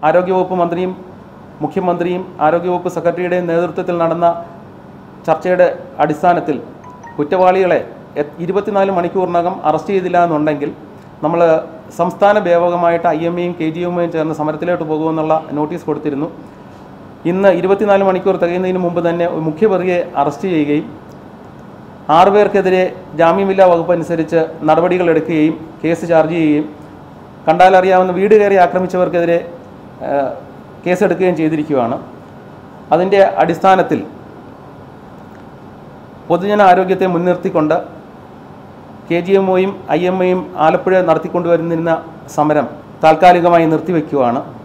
ആരോഗ്യവകുപ്പ് മന്ത്രിയും മുഖ്യമന്ത്രിയും ആരോഗ്യവകുപ്പ് സെക്രട്ടറിയുടെയും നേതൃത്വത്തിൽ നടന്ന ചർച്ചയുടെ അടിസ്ഥാനത്തിൽ കുറ്റവാളികളെ എ- ഇരുപത്തിനാല് മണിക്കൂറിനകം അറസ്റ്റ് ചെയ്തില്ല എന്നുണ്ടെങ്കിൽ നമ്മൾ സംസ്ഥാന വ്യാപകമായിട്ട് ഐ എം എയും കെ ജി എമ്മും ചേർന്ന് സമരത്തിലോട്ട് പോകുമെന്നുള്ള നോട്ടീസ് കൊടുത്തിരുന്നു ഇന്ന് ഇരുപത്തിനാല് മണിക്കൂർ തികയുന്നതിന് മുമ്പ് തന്നെ ഒരു മുഖ്യപ്രതിയെ അറസ്റ്റ് ചെയ്യുകയും ആറുപേർക്കെതിരെ ജാമ്യമില്ലാ വകുപ്പ് അനുസരിച്ച് നടപടികൾ എടുക്കുകയും കേസ് ചാർജ് ചെയ്യുകയും കണ്ടാലറിയാവുന്ന വീട് കയറി ആക്രമിച്ചവർക്കെതിരെ ഏഹ്, കേസെടുക്കുകയും ചെയ്തിരിക്കുകയാണ് അതിൻ്റെ അടിസ്ഥാനത്തിൽ പൊതുജന ആരോഗ്യത്തെ മുൻനിർത്തിക്കൊണ്ട് കെ ജി എം ഒയും ഐ എം ഒയും ആലപ്പുഴ നടത്തിക്കൊണ്ടുവരുന്നിരുന്ന സമരം താൽക്കാലികമായി നിർത്തിവെക്കുകയാണ്